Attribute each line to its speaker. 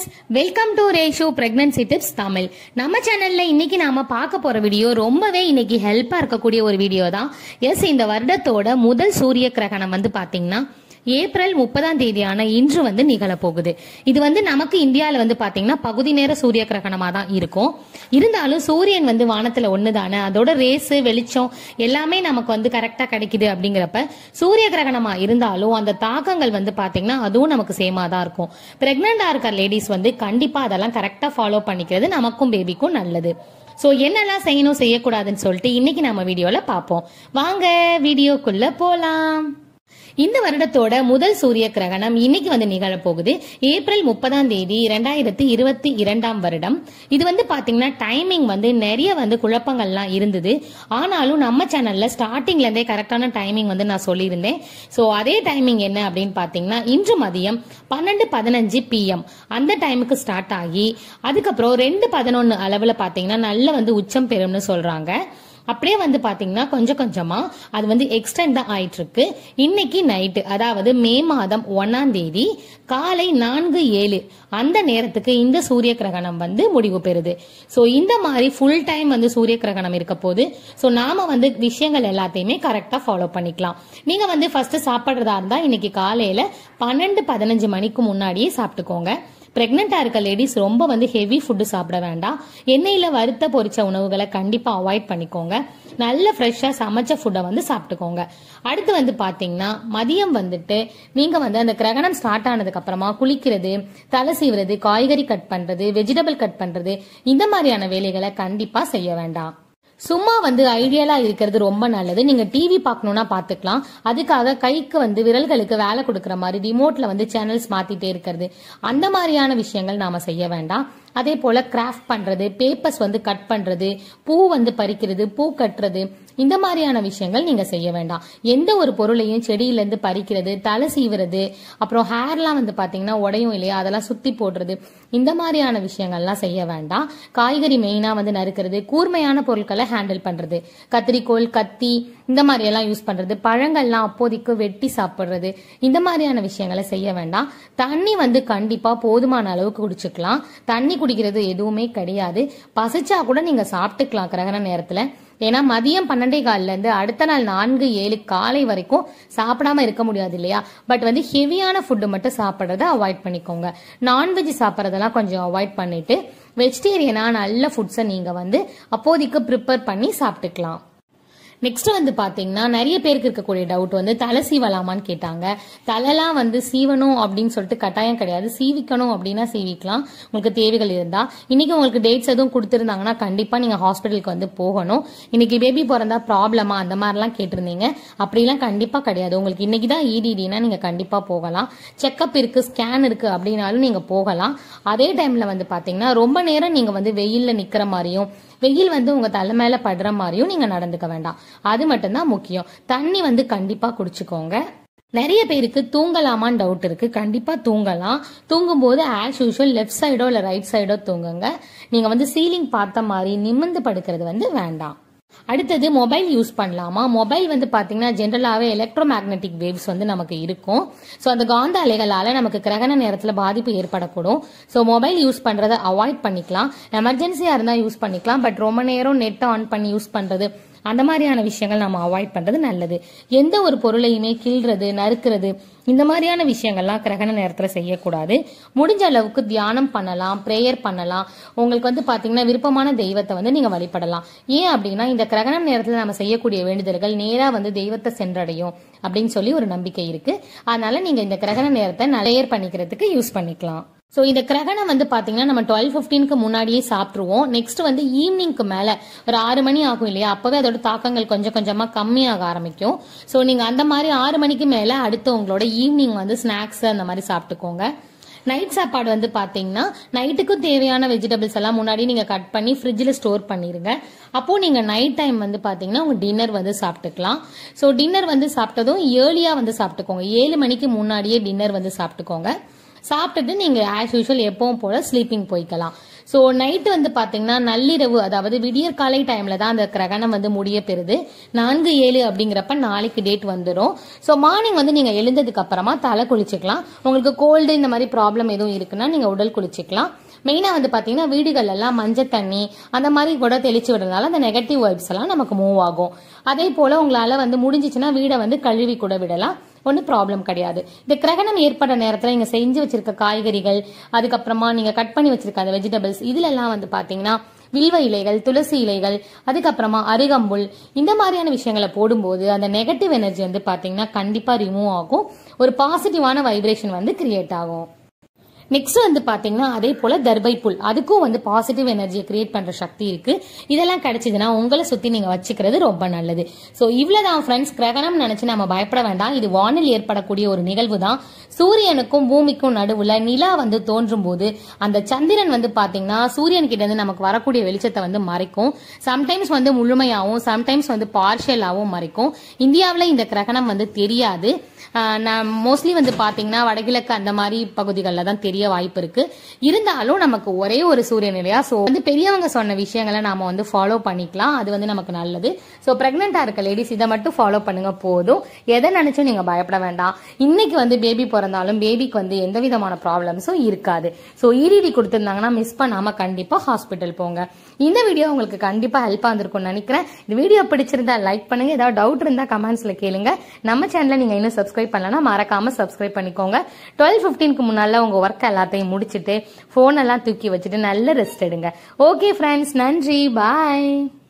Speaker 1: friends welcome to ரேஷோ pregnancy tips Tamil நம்ம சேனல்ல இன்னைக்கு நாம பார்க்க போற வீடியோ ரொம்பவே இன்னைக்கு ஹெல்ப்பா இருக்கக்கூடிய ஒரு வீடியோ தான் எஸ் இந்த வருடத்தோட முதல் சூரிய கிரகணம் வந்து பாத்தீங்கன்னா ஏப்ரல் முப்பதாம் தேதியான இன்று வந்து நிகழப்போகுது இது வந்து நமக்கு இந்தியாவில் வந்து பாத்தீங்கன்னா பகுதி நேர சூரிய கிரகணமா தான் இருக்கும் இருந்தாலும் சூரியன் வந்து வானத்துல ஒண்ணுதானே அதோட ரேஸ் வெளிச்சம் எல்லாமே நமக்கு வந்து கரெக்டா கிடைக்குது அப்படிங்கிறப்ப சூரிய கிரகணமா இருந்தாலும் அந்த தாக்கங்கள் வந்து பாத்தீங்கன்னா அதுவும் நமக்கு சேமா தான் இருக்கும் பிரெக்னண்டா இருக்க லேடிஸ் வந்து கண்டிப்பா அதெல்லாம் கரெக்டா ஃபாலோ பண்ணிக்கிறது நமக்கும் பேபிக்கும் நல்லது சோ என்னெல்லாம் செய்யணும் செய்யக்கூடாதுன்னு சொல்லிட்டு இன்னைக்கு நம்ம வீடியோல பார்ப்போம் வாங்க வீடியோக்குள்ள போலாம் இந்த வருடத்தோட முதல் சூரிய கிரகணம் இன்னைக்கு வந்து நிகழப்போகுது ஏப்ரல் முப்பதாம் தேதி இரண்டாயிரத்தி இருபத்தி இரண்டாம் வருடம் இது வந்து பாத்தீங்கன்னா டைமிங் வந்து நிறைய வந்து குழப்பங்கள்லாம் இருந்தது ஆனாலும் நம்ம சேனல்ல ஸ்டார்டிங்ல இருந்தே கரெக்டான டைமிங் வந்து நான் சொல்லியிருந்தேன் சோ அதே டைமிங் என்ன அப்படின்னு பாத்தீங்கன்னா இன்று மதியம் பன்னெண்டு பதினஞ்சு பிஎம் அந்த டைமுக்கு ஸ்டார்ட் ஆகி அதுக்கப்புறம் ரெண்டு பதினொன்னு அளவுல பாத்தீங்கன்னா நல்ல வந்து உச்சம் பெறும்னு சொல்றாங்க அப்படியே வந்து பாத்தீங்கன்னா கொஞ்சம் கொஞ்சமா அது வந்து எக்ஸ்டெண்ட் தான் ஆயிட்டு இருக்கு இன்னைக்கு நைட்டு அதாவது மே மாதம் ஒன்னாம் தேதி காலை நான்கு ஏழு அந்த நேரத்துக்கு இந்த சூரிய கிரகணம் வந்து முடிவு பெறுது சோ இந்த மாதிரி ஃபுல் டைம் வந்து சூரிய கிரகணம் இருக்க போது சோ நாம வந்து விஷயங்கள் எல்லாத்தையுமே கரெக்டா ஃபாலோ பண்ணிக்கலாம் நீங்க வந்து ஃபர்ஸ்ட் சாப்பிடுறதா இருந்தா இன்னைக்கு காலையில பன்னெண்டு பதினஞ்சு மணிக்கு முன்னாடியே சாப்பிட்டுக்கோங்க பிரெக்னெண்டா இருக்க லேடிஸ் ரொம்ப வந்து ஹெவி ஃபுட்டு சாப்பிட வேண்டாம் எண்ணெயில வறுத்த பொரிச்ச உணவுகளை கண்டிப்பா அவாய்ட் பண்ணிக்கோங்க நல்ல ஃப்ரெஷ்ஷா சமைச்ச ஃபுட்டை வந்து சாப்பிட்டுக்கோங்க அடுத்து வந்து பாத்தீங்கன்னா மதியம் வந்துட்டு நீங்க வந்து அந்த கிரகணம் ஸ்டார்ட் ஆனதுக்கு அப்புறமா குளிக்கிறது தலை சீவுறது காய்கறி கட் பண்றது வெஜிடபிள் கட் பண்றது இந்த மாதிரியான வேலைகளை கண்டிப்பா செய்ய வேண்டாம் சும்மா வந்து ஐடியலா இருக்கிறது ரொம்ப நல்லது நீங்க டிவி பார்க்கணும்னா பாத்துக்கலாம் அதுக்காக கைக்கு வந்து விரல்களுக்கு வேலை கொடுக்கற மாதிரி ரிமோட்ல வந்து சேனல்ஸ் மாத்திட்டே இருக்கிறது அந்த மாதிரியான விஷயங்கள் நாம செய்ய வேண்டாம் அதே போல கிராஃப்ட் பண்றது பேப்பர்ஸ் வந்து கட் பண்றது பூ வந்து பறிக்கிறது பூ கட்டுறது இந்த மாதிரியான விஷயங்கள் நீங்க செய்ய வேண்டாம் எந்த ஒரு பொருளையும் செடியில இருந்து பறிக்கிறது தலை சீவுறது அப்புறம் ஹேர்லாம் வந்து பாத்தீங்கன்னா உடையும் இல்லையா அதெல்லாம் சுத்தி போடுறது இந்த மாதிரியான விஷயங்கள்லாம் செய்ய வேண்டாம் காய்கறி மெயினா வந்து நறுக்கிறது கூர்மையான பொருட்களை ஹேண்டில் பண்றது கத்திரிக்கோல் கத்தி இந்த மாதிரி எல்லாம் யூஸ் பண்றது பழங்கள்லாம் அப்போதைக்கு வெட்டி சாப்பிடுறது இந்த மாதிரியான விஷயங்களை செய்ய வேண்டாம் தண்ணி வந்து கண்டிப்பா போதுமான அளவுக்கு குடிச்சுக்கலாம் தண்ணி குடிக்கிறது எதுவுமே கிடையாது பசிச்சா கூட நீங்க சாப்பிட்டுக்கலாம் கிரகண நேரத்துல ஏன்னா மதியம் பன்னெண்டே காலில இருந்து அடுத்த நாள் நான்கு ஏழு காலை வரைக்கும் சாப்பிடாம இருக்க முடியாது இல்லையா பட் வந்து ஹெவியான ஃபுட்டு மட்டும் சாப்பிட்றத அவாய்ட் பண்ணிக்கோங்க நான்வெஜ் சாப்பிட்றதெல்லாம் கொஞ்சம் அவாய்ட் பண்ணிட்டு வெஜிடேரியனா நல்ல ஃபுட்ஸை நீங்க வந்து அப்போதைக்கு ப்ரிப்பேர் பண்ணி சாப்பிட்டுக்கலாம் நெக்ஸ்ட் வந்து பாத்தீங்கன்னா நிறைய பேருக்கு இருக்கக்கூடிய டவுட் வந்து தலை சீவலாமான்னு கேட்டாங்க தலைலாம் வந்து சீவணும் அப்படின்னு சொல்லிட்டு கட்டாயம் கிடையாது சீவிக்கணும் அப்படின்னா சீவிக்கலாம் உங்களுக்கு தேவைகள் இருந்தா இன்னைக்கு உங்களுக்கு டேட்ஸ் எதுவும் கொடுத்துருந்தாங்கன்னா கண்டிப்பா நீங்க ஹாஸ்பிட்டலுக்கு வந்து போகணும் இன்னைக்கு பேபி பிறந்தா ப்ராப்ளமா அந்த மாதிரிலாம் கேட்டிருந்தீங்க அப்படிலாம் கண்டிப்பா கிடையாது உங்களுக்கு இன்னைக்கு தான் இடிடினா நீங்க கண்டிப்பா போகலாம் செக்கப் இருக்கு ஸ்கேன் இருக்கு அப்படின்னாலும் நீங்க போகலாம் அதே டைம்ல வந்து பாத்தீங்கன்னா ரொம்ப நேரம் நீங்க வந்து வெயில்ல நிக்கிற மாதிரியும் வெயில் வந்து உங்க தலை மேல படுற மாதிரியும் நீங்க நடந்துக்க வேண்டாம் அது மட்டும்தான் முக்கியம் தண்ணி வந்து கண்டிப்பா குடிச்சுக்கோங்க நிறைய பேருக்கு தூங்கலாமான்னு டவுட் இருக்கு கண்டிப்பா தூங்கலாம் தூங்கும்போது ஆஸ் யூஷுவல் லெஃப்ட் சைடோ இல்ல ரைட் சைடோ தூங்குங்க நீங்க வந்து சீலிங் பார்த்த மாதிரி நிமிர்ந்து படுக்கிறது வந்து வேண்டாம் அடுத்தது மொபைல் யூஸ் பண்ணலாமா மொபைல் வந்து பாத்தீங்கன்னா ஜென்ரலாவே எலக்ட்ரோ மேக்னெட்டிக் வேவ்ஸ் வந்து நமக்கு இருக்கும் ஸோ அந்த காந்த அலைகளால நமக்கு கிரகண நேரத்துல பாதிப்பு ஏற்படக்கூடும் ஸோ மொபைல் யூஸ் பண்றதை அவாய்ட் பண்ணிக்கலாம் எமர்ஜென்சியா இருந்தா யூஸ் பண்ணிக்கலாம் பட் ரொம்ப நேரம் நெட் ஆன் பண்ணி யூஸ் பண்றது அந்த மாதிரியான விஷயங்கள் நம்ம அவாய்ட் பண்றது நல்லது எந்த ஒரு பொருளையுமே கிள்றது நறுக்கிறது இந்த மாதிரியான விஷயங்கள்லாம் கிரகண நேரத்தில் செய்யக்கூடாது முடிஞ்ச அளவுக்கு தியானம் பண்ணலாம் ப்ரேயர் பண்ணலாம் உங்களுக்கு வந்து பார்த்தீங்கன்னா விருப்பமான தெய்வத்தை வந்து நீங்கள் வழிபடலாம் ஏன் அப்படின்னா இந்த கிரகணம் நேரத்தில் நம்ம செய்யக்கூடிய வேண்டுதல்கள் நேராக வந்து தெய்வத்தை சென்றடையும் அப்படின்னு சொல்லி ஒரு நம்பிக்கை இருக்கு அதனால நீங்க இந்த கிரகண நேரத்தை நலையர் பண்ணிக்கிறதுக்கு யூஸ் பண்ணிக்கலாம் ஸோ இந்த கிரகணம் வந்து பார்த்தீங்கன்னா நம்ம டுவெல் ஃபிஃப்டீனுக்கு முன்னாடியே சாப்பிட்ருவோம் நெக்ஸ்ட் வந்து ஈவினிங்க்கு மேலே ஒரு ஆறு மணி ஆகும் இல்லையா அப்போவே அதோட தாக்கங்கள் கொஞ்சம் கொஞ்சமாக கம்மியாக ஆரம்பிக்கும் ஸோ நீங்கள் அந்த மாதிரி ஆறு மணிக்கு மேலே அடுத்து உங்களோட ஈவினிங் வந்து ஸ்நாக்ஸ் அந்த மாதிரி சாப்பிட்டுக்கோங்க நைட் சாப்பாடு வந்து பாத்தீங்கன்னா நைட்டுக்கும் தேவையான வெஜிடபிள்ஸ் எல்லாம் முன்னாடி நீங்க கட் பண்ணி ஃப்ரிட்ஜில் ஸ்டோர் பண்ணிருங்க அப்போ நீங்க நைட் டைம் வந்து பாத்தீங்கன்னா உங்க டின்னர் வந்து சாப்பிட்டுக்கலாம் ஸோ டின்னர் வந்து சாப்பிட்டதும் ஏர்லியா வந்து சாப்பிட்டுக்கோங்க ஏழு மணிக்கு முன்னாடியே டின்னர் வந்து சாப்பிட்டுக்கோங்க சாப்பிட்டுட்டு நீங்க ஆஸ் யூஷுவல் எப்பவும் போல ஸ்லீப்பிங் போய்க்கலாம் ஸோ நைட்டு வந்து பார்த்தீங்கன்னா நள்ளிரவு அதாவது விடியற் காலை டைம்ல தான் அந்த கிரகணம் வந்து முடிய பெறுது நான்கு ஏழு அப்படிங்கிறப்ப நாளைக்கு டேட் வந்துடும் ஸோ மார்னிங் வந்து நீங்க எழுந்ததுக்கு அப்புறமா தலை குளிச்சுக்கலாம் உங்களுக்கு கோல்டு இந்த மாதிரி ப்ராப்ளம் எதுவும் இருக்குன்னா நீங்க உடல் குளிச்சுக்கலாம் மெயினாக வந்து பார்த்தீங்கன்னா வீடுகள் எல்லாம் மஞ்சள் தண்ணி அந்த மாதிரி கூட தெளிச்சு விடுறதுனால அந்த நெகட்டிவ் வைப்ஸ் எல்லாம் நமக்கு மூவ் ஆகும் அதே போல் உங்களால் வந்து முடிஞ்சிச்சுன்னா வீடை வந்து கழுவி கூட விடலாம் ஒன்றும் ப்ராப்ளம் கிடையாது இந்த கிரகணம் ஏற்பட்ட நேரத்தில் நீங்கள் செஞ்சு வச்சிருக்க காய்கறிகள் அதுக்கப்புறமா நீங்கள் கட் பண்ணி வச்சிருக்க அந்த வெஜிடபிள்ஸ் இதுலெல்லாம் வந்து பார்த்தீங்கன்னா வில்வ இலைகள் துளசி இலைகள் அதுக்கப்புறமா அருகம்புல் இந்த மாதிரியான விஷயங்களை போடும்போது அந்த நெகட்டிவ் எனர்ஜி வந்து பார்த்தீங்கன்னா கண்டிப்பாக ரிமூவ் ஆகும் ஒரு பாசிட்டிவான வைப்ரேஷன் வந்து கிரியேட் ஆகும் நெக்ஸ்ட் வந்து பாத்தீங்கன்னா அதே போல தர்பை புல் அதுக்கும் வந்து பாசிட்டிவ் எனர்ஜியை கிரியேட் பண்ற சக்தி இருக்கு இதெல்லாம் கிடைச்சதுன்னா உங்களை சுத்தி நீங்க வச்சுக்கிறது ரொம்ப நல்லது ஸோ இவ்வளவுதான் ஃப்ரெண்ட்ஸ் கிரகணம் நினைச்சு நம்ம பயப்பட வேண்டாம் இது வானில் ஏற்படக்கூடிய ஒரு நிகழ்வு தான் சூரியனுக்கும் பூமிக்கும் நடுவுல நிலா வந்து தோன்றும் போது அந்த சந்திரன் வந்து பாத்தீங்கன்னா சூரியன் கிட்ட இருந்து நமக்கு வரக்கூடிய வெளிச்சத்தை வந்து மறைக்கும் சம்டைம்ஸ் வந்து முழுமையாகவும் சம்டைம்ஸ் வந்து பார்ஷியலாகவும் மறைக்கும் இந்தியாவில் இந்த கிரகணம் வந்து தெரியாது ஆஹ் நான் மோஸ்ட்லி வந்து பாத்தீங்கன்னா வடகிழக்கு அந்த மாதிரி பகுதிகளில் தான் தெரிய வாய்ப்பு இருக்கு இருந்தாலும் நமக்கு ஒரே ஒரு சூரியன் இல்லையா ஸோ வந்து பெரியவங்க சொன்ன விஷயங்களை நாம வந்து ஃபாலோ பண்ணிக்கலாம் அது வந்து நமக்கு நல்லது ஸோ பிரெக்னெண்டா இருக்க லேடிஸ் இதை மட்டும் ஃபாலோ பண்ணுங்க போதும் எதை நினைச்சும் நீங்க பயப்பட வேண்டாம் இன்னைக்கு வந்து பேபி பிறந்தாலும் பேபிக்கு வந்து எந்த விதமான ப்ராப்ளம்ஸும் இருக்காது ஸோ இடிடி கொடுத்துருந்தாங்கன்னா மிஸ் பண்ணாம கண்டிப்பா ஹாஸ்பிட்டல் போங்க இந்த வீடியோ உங்களுக்கு கண்டிப்பா ஹெல்ப்பா இருந்திருக்கும்னு நினைக்கிறேன் இந்த வீடியோ பிடிச்சிருந்தா லைக் பண்ணுங்க ஏதாவது டவுட் இருந்தா கமெண்ட்ஸ்ல கேளுங்க நம்ம சேனலை நீங்க இன்னும் சப்ஸ்கிரைப் பண்ணலன்னா மறக்காம சப்ஸ்கிரைப் பண்ணிக்கோங்க டுவெல் ஃபிஃப்டீனுக்கு முன்னால உங்க ஒர்க் எல்லாத்தையும் முடிச்சிட்டு ஃபோன் எல்லாம் தூக்கி வச்சுட்டு நல்ல ரெஸ்ட் எடுங்க ஓகே ஃப்ரெண்ட்ஸ் நன்றி பாய்